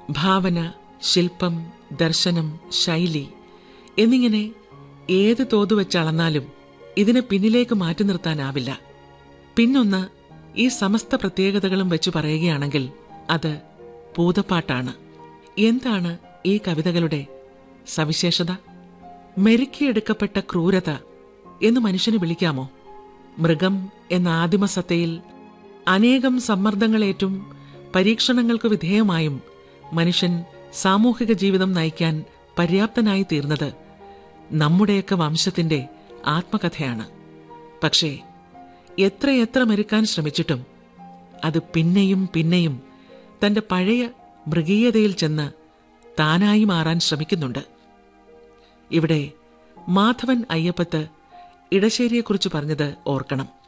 ഭാവന ശില്പം ദർശനം ശൈലി എന്നിങ്ങനെ ഏത് തോതു വെച്ചളന്നാലും ഇതിനെ പിന്നിലേക്ക് മാറ്റി നിർത്താനാവില്ല പിന്നൊന്ന് ഈ സമസ്ത പ്രത്യേകതകളും വെച്ച് പറയുകയാണെങ്കിൽ അത് പൂതപ്പാട്ടാണ് എന്താണ് ഈ കവിതകളുടെ സവിശേഷത മെരുക്കിയെടുക്കപ്പെട്ട ക്രൂരത എന്ന് മനുഷ്യന് വിളിക്കാമോ മൃഗം എന്ന ആദിമസത്തയിൽ അനേകം സമ്മർദ്ദങ്ങളേറ്റും പരീക്ഷണങ്ങൾക്ക് വിധേയമായും മനുഷ്യൻ സാമൂഹിക ജീവിതം നയിക്കാൻ പര്യാപ്തനായി തീർന്നത് നമ്മുടെയൊക്കെ വംശത്തിന്റെ ആത്മകഥയാണ് പക്ഷേ എത്രയെത്ര മെരുക്കാൻ ശ്രമിച്ചിട്ടും അത് പിന്നെയും പിന്നെയും തന്റെ പഴയ മൃഗീയതയിൽ ചെന്ന് താനായി മാറാൻ ശ്രമിക്കുന്നുണ്ട് ഇവിടെ മാധവൻ അയ്യപ്പത്ത് ഇടശ്ശേരിയെക്കുറിച്ച് പറഞ്ഞത് ഓർക്കണം